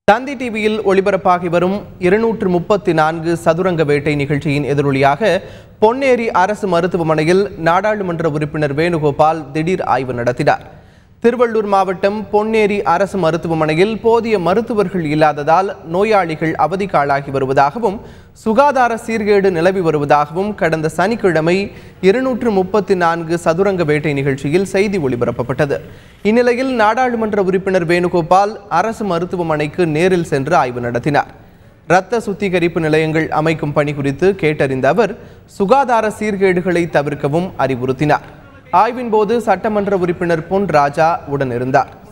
தந்தி டிவியில் ஒளிபரப்பாகி வரும் இருநூற்று முப்பத்தி நான்கு சதுரங்க வேட்டை நிகழ்ச்சியின் எதிரொலியாக பொன்னேரி அரசு மருத்துவமனையில் நாடாளுமன்ற உறுப்பினர் வேணுகோபால் திடீர் ஆய்வு நடத்தினார் திருவள்ளூர் மாவட்டம் பொன்னேரி அரசு மருத்துவமனையில் போதிய மருத்துவர்கள் இல்லாததால் நோயாளிகள் அவதிக்காளாகி வருவதாகவும் சுகாதார சீர்கேடு நிலவி வருவதாகவும் கடந்த சனிக்கிழமை இருநூற்று முப்பத்தி நான்கு சதுரங்க வேட்டை நிகழ்ச்சியில் செய்தி ஒளிபரப்பப்பட்டது இந்நிலையில் நாடாளுமன்ற உறுப்பினர் வேணுகோபால் அரசு மருத்துவமனைக்கு நேரில் சென்று ஆய்வு நடத்தினார் இரத்த சுத்திகரிப்பு நிலையங்கள் அமைக்கும் பணி குறித்து கேட்டறிந்த அவர் சுகாதார சீர்கேடுகளை தவிர்க்கவும் அறிவுறுத்தினார் ஆய்வின் போது சட்டமன்ற உறுப்பினர் பொன் ராஜா உடனிருந்தார்